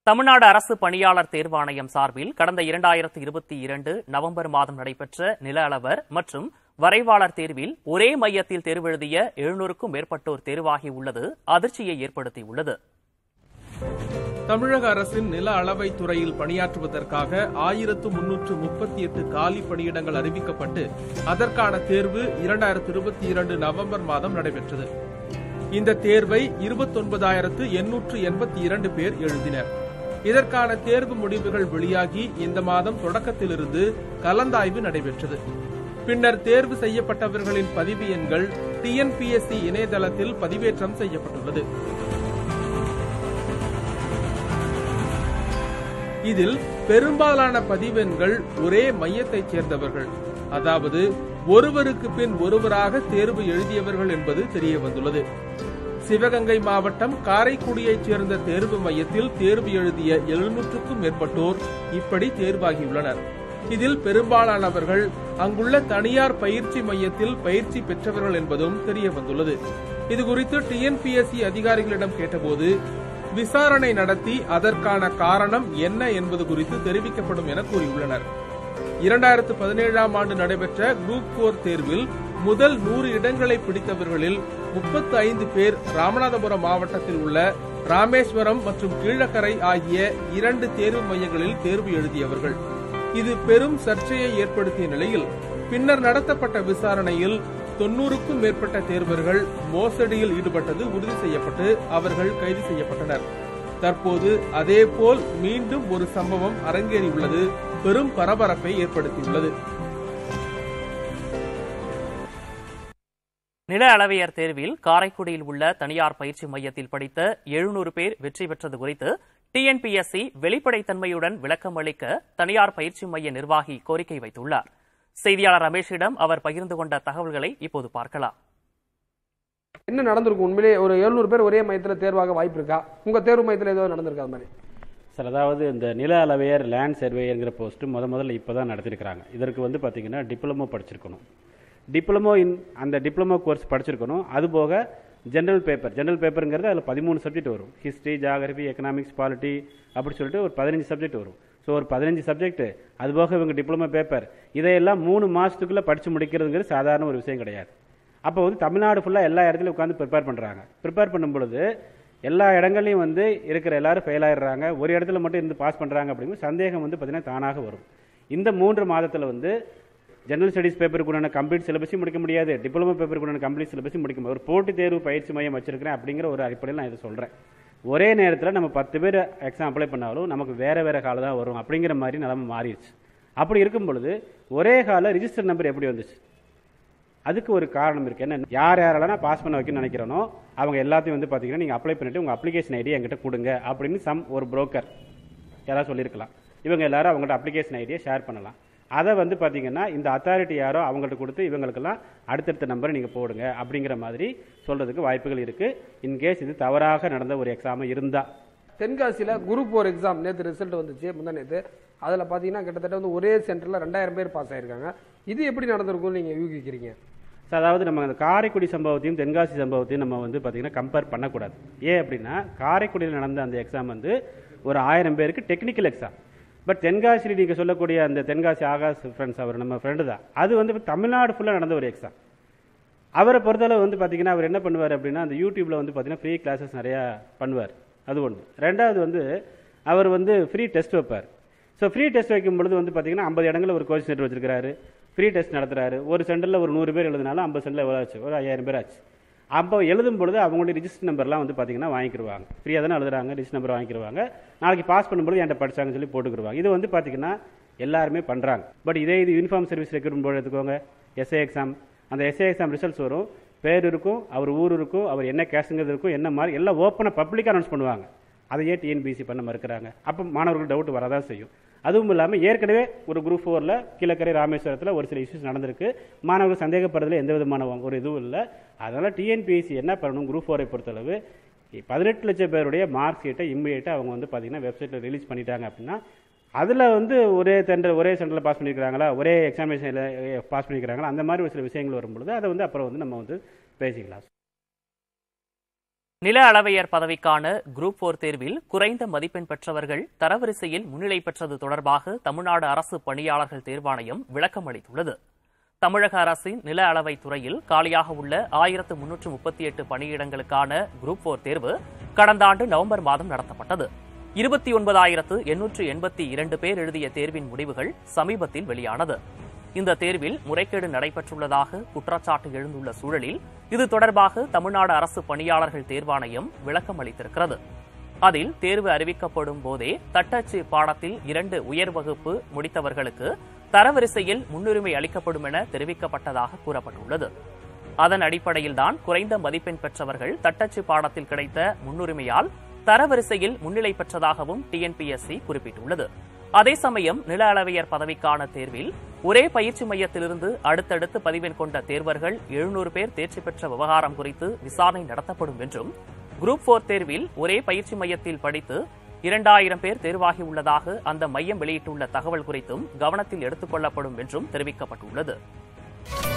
தமிழ்நாடு அரசு பணியாளர் தேர்வாணையம் சார்பில் கடந்த இரண்டாயிரத்து இருபத்தி இரண்டு நவம்பர் மாதம் நடைபெற்ற நில அளவர் மற்றும் வரைவாளர் தேர்வில் ஒரே மையத்தில் தேர்வெழுதிய எழுநூறுக்கும் மேற்பட்டோர் தேர்வாகியுள்ளது அதிர்ச்சியை ஏற்படுத்தியுள்ளது தமிழக அரசின் நில அளவை துறையில் பணியாற்றுவதற்காக ஆயிரத்து முன்னூற்று முப்பத்தி எட்டு காலி பணியிடங்கள் அறிவிக்கப்பட்டு அதற்கான தேர்வு இரண்டாயிரத்து இருபத்தி இரண்டு நவம்பர் மாதம் நடைபெற்றது இந்த தேர்வை இருபத்தொன்பதாயிரத்து எண்ணூற்று எண்பத்தி இரண்டு பேர் எழுதினர் இதற்கான தேர்வு முடிவுகள் வெளியாகி இந்த மாதம் தொடக்கத்திலிருந்து கலந்தாய்வு நடைபெற்றது பின்னர் தேர்வு செய்யப்பட்டவர்களின் பதிவு எண்கள் டிஎன்பிஎஸ்சி இணையதளத்தில் பதிவேற்றம் செய்யப்பட்டுள்ளது இதில் பெரும்பாலான பதிவெண்கள் ஒரே மையத்தைச் சேர்ந்தவர்கள் அதாவது ஒருவருக்கு பின் ஒருவராக தேர்வு எழுதியவர்கள் என்பது தெரிய வந்துள்ளது சிவகங்கை மாவட்டம் காரைக்குடியைச் சேர்ந்த தேர்வு மையத்தில் தேர்வு எழுதிய எழுநூற்றுக்கும் மேற்பட்டோர் இப்படி தேர்வாகியுள்ளனர் இதில் பெரும்பாலானவர்கள் அங்குள்ள தனியார் பயிற்சி மையத்தில் பயிற்சி பெற்றவர்கள் என்பதும் தெரிய வந்துள்ளது இதுகுறித்து டிஎன்பிஎஸ்சி அதிகாரிகளிடம் கேட்டபோது விசாரணை நடத்தி அதற்கான காரணம் என்ன என்பது குறித்து தெரிவிக்கப்படும் என கூறியுள்ளனர் இரண்டாயிரத்து பதினேழாம் ஆண்டு நடைபெற்ற குரூப் போர் தேர்வில் முதல் நூறு இடங்களை பிடித்தவர்களில் முப்பத்து ஐந்து பேர் ராமநாதபுரம் மாவட்டத்தில் உள்ள ராமேஸ்வரம் மற்றும் கீழக்கரை ஆகிய இரண்டு தேர்வு மையங்களில் தேர்வு எழுதியவர்கள் இது பெரும் சர்ச்சையை ஏற்படுத்திய நிலையில் பின்னர் நடத்தப்பட்ட விசாரணையில் தொன்னூறுக்கும் மேற்பட்ட தேர்வர்கள் மோசடியில் ஈடுபட்டது உறுதி செய்யப்பட்டு அவர்கள் கைது செய்யப்பட்டனர் தற்போது அதேபோல் மீண்டும் ஒரு சம்பவம் அரங்கேறியுள்ளது பெரும் பரபரப்பை ஏற்படுத்தியுள்ளது நில அளவையர் தேர்வில் காரைக்குடியில் உள்ள தனியார் பயிற்சி மையத்தில் படித்த எழுநூறு பேர் வெற்றி பெற்றது குறித்து டிஎன்பிஎஸ்சி வெளிப்படைத்தன்மையுடன் விளக்கம் அளிக்க தனியார் பயிற்சி மைய நிர்வாகி கோரிக்கை வைத்துள்ளார் செய்தியாளர் ரமேஷிடம் அவர் பகிர்ந்து கொண்ட தகவல்களை இப்போது பார்க்கலாம் என்ன நடந்திருக்கும் உண்மையிலே ஒரு எழுநூறு பேர் ஒரே மையத்தில் தேர்வாக வாய்ப்பு இருக்கா உங்க தேர்வு மையத்தில் ஏதோ நடந்திருக்கா அது மாதிரி சார் அதாவது இந்த நில அளவையர் லேண்ட் சர்வேயருங்கிற போஸ்ட்டு முத முதல்ல இப்போ தான் நடத்திருக்கிறாங்க இதற்கு வந்து பார்த்தீங்கன்னா டிப்ளமோ படிச்சிருக்கணும் டிப்ளமோ இன் அந்த டிப்ளமோ கோர்ஸ் படிச்சிருக்கணும் அது போக ஜென்ரல் பேப்பர் ஜென்ரல் பேப்பருங்கிறது அதில் பதிமூணு சப்ஜெக்ட் வரும் ஹிஸ்ட்ரி ஜாகிரபி எக்கனாமிக்ஸ் பாலிட்டி அப்படி சொல்லிட்டு ஒரு பதினஞ்சு சப்ஜெக்ட் வரும் ஸோ ஒரு பதினஞ்சு சப்ஜெக்ட் அது போக இவங்க டிப்ளமோ பேப்பர் இதையெல்லாம் மூணு மாதத்துக்குள்ளே படித்து முடிக்கிறதுங்கிறது சாதாரண ஒரு விஷயம் கிடையாது அப்போ வந்து தமிழ்நாடு ஃபுல்லாக எல்லா இடத்துலையும் உட்காந்து ப்ரிப்பேர் பண்ணுறாங்க ப்ரிப்பேர் பண்ணும் பொழுது எல்லா இடங்கள்லையும் வந்து இருக்கிற எல்லாரும் ஃபெயில் ஆயிடுறாங்க ஒரு இடத்துல மட்டும் இருந்து பாஸ் பண்ணுறாங்க அப்படிங்கிற சந்தேகம் வந்து பார்த்தீங்கன்னா தானாக வரும் இந்த மூன்று மாதத்தில் வந்து ஜெனரல் ஸ்டடீஸ் பேப்பருக்கு உண்டான கம்ப்ளீட் சிலபஸையும் முடிக்க முடியாது டிப்ளமோ பேப்பருக்கு உண்டான கம்ப்ளீட் சிலபஸையும் முடிக்க முடியாது ஒரு போட்டித் தேர்வு பயிற்சி மையம் வச்சிருக்கிறேன் அப்படிங்கிற ஒரு அடிப்படையில் நான் இதை சொல்கிறேன் ஒரே நேரத்தில் நம்ம பத்து பேர் எக்ஸாம் அப்ளை பண்ணாலும் நமக்கு வேற வேற காலம் தான் வரும் அப்படிங்கிற மாதிரி நிலைமை மாறிடுச்சு அப்படி இருக்கும் பொழுது ஒரே கால ரிஜிஸ்டர் நம்பர் எப்படி வந்துச்சு அதுக்கு ஒரு காரணம் இருக்கு என்ன யார் யாரெல்லாம் பாஸ் பண்ண வைக்கணும்னு நினைக்கிறனோ அவங்க எல்லாத்தையும் வந்து பார்த்தீங்கன்னா நீங்கள் அப்ளை பண்ணிட்டு உங்கள் அப்ளிகேஷன் ஐடி என்கிட்ட கொடுங்க அப்படின்னு சம் ஒரு புரோக்கர் யாராவது சொல்லியிருக்கலாம் இவங்க எல்லாரும் அவங்கள்ட்ட அப்ளிகேஷன் ஐடியை ஷேர் பண்ணலாம் அதை வந்து பார்த்தீங்கன்னா இந்த அத்தாரிட்டி யாரோ அவங்கள்ட்ட கொடுத்து இவங்களுக்கெல்லாம் அடுத்தடுத்த நம்பரை நீங்கள் போடுங்க அப்படிங்கிற மாதிரி சொல்றதுக்கு வாய்ப்புகள் இருக்கு இன்கேஸ் இது தவறாக நடந்த ஒரு எக்ஸாம் இருந்தால் தென்காசியில் குரூப் ஒரு எக்ஸாம் நேற்று ரிசல்ட் வந்துச்சு முந்தா நேற்று அதில் பார்த்தீங்கன்னா கிட்டத்தட்ட வந்து ஒரே சென்டரில் ரெண்டாயிரம் பேர் பாஸ் ஆயிருக்காங்க இது எப்படி நடந்திருக்கும்னு நீங்கள் யூகிக்கிறீங்க ஸோ அதாவது நம்ம அந்த காரைக்குடி சம்பவத்தையும் தென்காசி சம்பவத்தையும் நம்ம வந்து பார்த்தீங்கன்னா கம்பேர் பண்ணக்கூடாது ஏன் அப்படின்னா காரைக்குடியில் நடந்த அந்த எக்ஸாம் வந்து ஒரு ஆயிரம் பேருக்கு டெக்னிக்கல் எக்ஸாம் பட் தென்காசியில் நீங்கள் சொல்லக்கூடிய அந்த தென்காசி ஆகாஷ் ஃப்ரெண்ட்ஸ் அவர் நம்ம ஃப்ரெண்டு தான் அது வந்து தமிழ்நாடு ஃபுல்லாக நடந்த ஒரு எக்ஸாம் அவரை பொறுத்தளவு வந்து பார்த்தீங்கன்னா அவர் என்ன பண்ணுவார் அப்படின்னா அந்த யூடியூப்ல வந்து பார்த்தீங்கன்னா ஃப்ரீ கிளாஸஸ் நிறையா பண்ணுவார் அது ஒன்று ரெண்டாவது வந்து அவர் வந்து ஃப்ரீ டெஸ்ட் வைப்பார் ஸோ ஃப்ரீ டெஸ்ட் வைக்கும் பொழுது வந்து பார்த்தீங்கன்னா ஐம்பது இடங்களில் ஒரு கோச்சிங் சென்டர் வச்சிருக்காரு ஃப்ரீ டெஸ்ட் நடத்துறாரு ஒரு சென்டரில் ஒரு நூறு பேர் எழுதினாலும் ஐம்பது சென்டரில் எவ்வளோ ஆச்சு ஒரு ஐயாயிரம் பேர் ஆச்சு அப்போ எழுதும் பொழுது அவங்களுடைய ரிஜிஸ்டர் நம்பர்லாம் வந்து பார்த்தீங்கன்னா வாங்கிக்கிருவாங்க ஃப்ரீயாக தானே எழுதுறாங்க ரிஜிஸ்டர் நம்பர் வாங்கிக்கிருவாங்க நாளைக்கு பாஸ் பண்ணும்போது என்கிட்ட படிச்சாங்கன்னு சொல்லி போட்டுக்கிருவாங்க இது வந்து பார்த்தீங்கன்னா எல்லாருமே பண்ணுறாங்க பட் இதே இது யூனிஃபார்ம் சர்வீஸ் ரெக்ரூட்மெண்ட் போர்டு எடுத்துக்கோங்க எஸ்ஏ எக்ஸாம் அந்த எஸ்ஏ எக்ஸாம் ரிசல்ட்ஸ் வரும் பேர் இருக்கும் அவர் ஊர் இருக்கும் அவர் என்ன கேஸுங்கிறது இருக்கும் என்ன மாதிரி எல்லாம் ஓப்பனாக பப்ளிக்காக அனௌன்ஸ் பண்ணுவாங்க அதையே டிஎன்பிசி பண்ண மறுக்கிறாங்க அப்போ மாணவர்களுக்கு டவுட் வரதான் செய்யும் அதுவும் இல்லாமல் ஏற்கனவே ஒரு குரூப் ஃபோரில் கீழக்கரை ராமேஸ்வரத்தில் ஒரு சில இஷ்யூஸ் நடந்திருக்கு மாணவர்கள் சந்தேகப்படுறதுல எந்த விதமான ஒரு இதுவும் இல்லை அதனால் டிஎன்பிஎஸ்சி என்ன பண்ணணும் குரூப் ஃபோரை பொறுத்தளவு பதினெட்டு லட்சம் பேருடைய மார்க் ஷீட்டை இம்மிடியேட்டாக அவங்க வந்து பார்த்தீங்கன்னா வெப்சைட்டில் ரிலீஸ் பண்ணிட்டாங்க அப்படின்னா அதில் வந்து ஒரே சென்டர் ஒரே சென்டரில் பாஸ் பண்ணியிருக்கிறாங்களா ஒரே எக்ஸாமினேஷனில் பாஸ் பண்ணியிருக்கிறாங்களா அந்த மாதிரி ஒரு சில விஷயங்கள் வரும்பொழுது அதை வந்து அப்புறம் வந்து நம்ம வந்து பேசிக்கலாம் நில அளவையர் பதவிக்கான குரூப் போர் தேர்வில் குறைந்த மதிப்பெண் பெற்றவர்கள் தரவரிசையில் முன்னிலை பெற்றது தொடர்பாக தமிழ்நாடு அரசு பணியாளர்கள் தேர்வாணையம் விளக்கம் அளித்துள்ளது தமிழக அரசின் நில அளவை துறையில் காலியாக உள்ள ஆயிரத்து முன்னூற்று முப்பத்தி எட்டு பணியிடங்களுக்கான குரூப் போர் தேர்வு கடந்த ஆண்டு நவம்பர் மாதம் நடத்தப்பட்டது இருபத்தி ஒன்பதாயிரத்து எண்ணூற்று எண்பத்தி இரண்டு பேர் எழுதிய தேர்வின் முடிவுகள் சமீபத்தில் வெளியானது இந்த தேர்வில் முறைகேடு நடைபெற்றுள்ளதாக குற்றச்சாட்டு எழுந்துள்ள சூழலில் இது தொடர்பாக தமிழ்நாடு அரசு பணியாளர்கள் தேர்வாணையம் விளக்கம் அளித்திருக்கிறது அதில் தேர்வு அறிவிக்கப்படும் போதே தட்டச்சு பாடத்தில் இரண்டு உயர் வகுப்பு முடித்தவர்களுக்கு தரவரிசையில் முன்னுரிமை அளிக்கப்படும் என தெரிவிக்கப்பட்டதாக கூறப்பட்டுள்ளது அதன் அடிப்படையில்தான் குறைந்த மதிப்பெண் பெற்றவர்கள் தட்டச்சு பாடத்தில் கிடைத்த முன்னுரிமையால் தரவரிசையில் முன்னிலை பெற்றதாகவும் டிஎன்பிஎஸ்சி குறிப்பிட்டுள்ளது அதே சமயம் நில அளவையர் பதவிக்கான தேர்வில் ஒரே பயிற்சி மையத்திலிருந்து அடுத்தடுத்து பதிவெண் கொண்ட தேர்வர்கள் எழுநூறு பேர் தேர்ச்சி பெற்ற விவகாரம் குறித்து விசாரணை நடத்தப்படும் என்றும் குரூப் போர் தேர்வில் ஒரே பயிற்சி மையத்தில் படித்து இரண்டாயிரம் பேர் தேர்வாகியுள்ளதாக அந்த மையம் வெளியிட்டுள்ள தகவல் குறித்தும் கவனத்தில் எடுத்துக் கொள்ளப்படும் என்றும் தெரிவிக்கப்பட்டுள்ளது